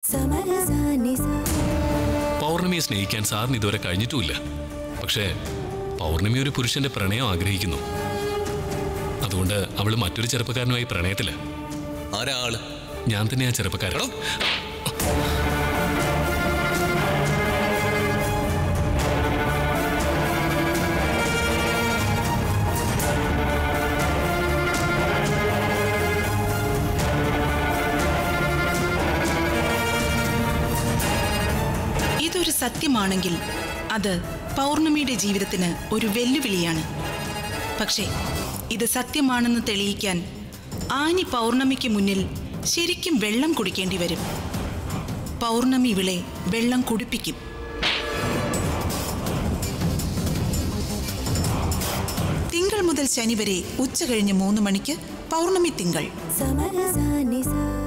പൗർണമിയെ സ്നേഹിക്കാൻ സാറിന് ഇതുവരെ കഴിഞ്ഞിട്ടുമില്ല പക്ഷേ പൗർണമി ഒരു പുരുഷന്റെ പ്രണയം ആഗ്രഹിക്കുന്നു അതുകൊണ്ട് അവള് മറ്റൊരു ചെറുപ്പക്കാരനുമായി പ്രണയത്തില്ല ആരാ ആള് ഞാൻ തന്നെ ആ ചെറുപ്പക്കാരൻ എടോ, ഇതൊരു സത്യമാണെങ്കിൽ അത് പൗർണമിയുടെ ജീവിതത്തിന് ഒരു വെല്ലുവിളിയാണ് പക്ഷേ ഇത് സത്യമാണെന്ന് തെളിയിക്കാൻ ആനി പൗർണമിക്ക് മുന്നിൽ ശരിക്കും വെള്ളം കുടിക്കേണ്ടി വരും പൗർണമി ഇവളെ വെള്ളം കുടിപ്പിക്കും തിങ്കൾ മുതൽ ശനി വരെ ഉച്ച കഴിഞ്ഞ് മൂന്ന് മണിക്ക് പൗർണമി തിങ്കൾ സമരസാനിസ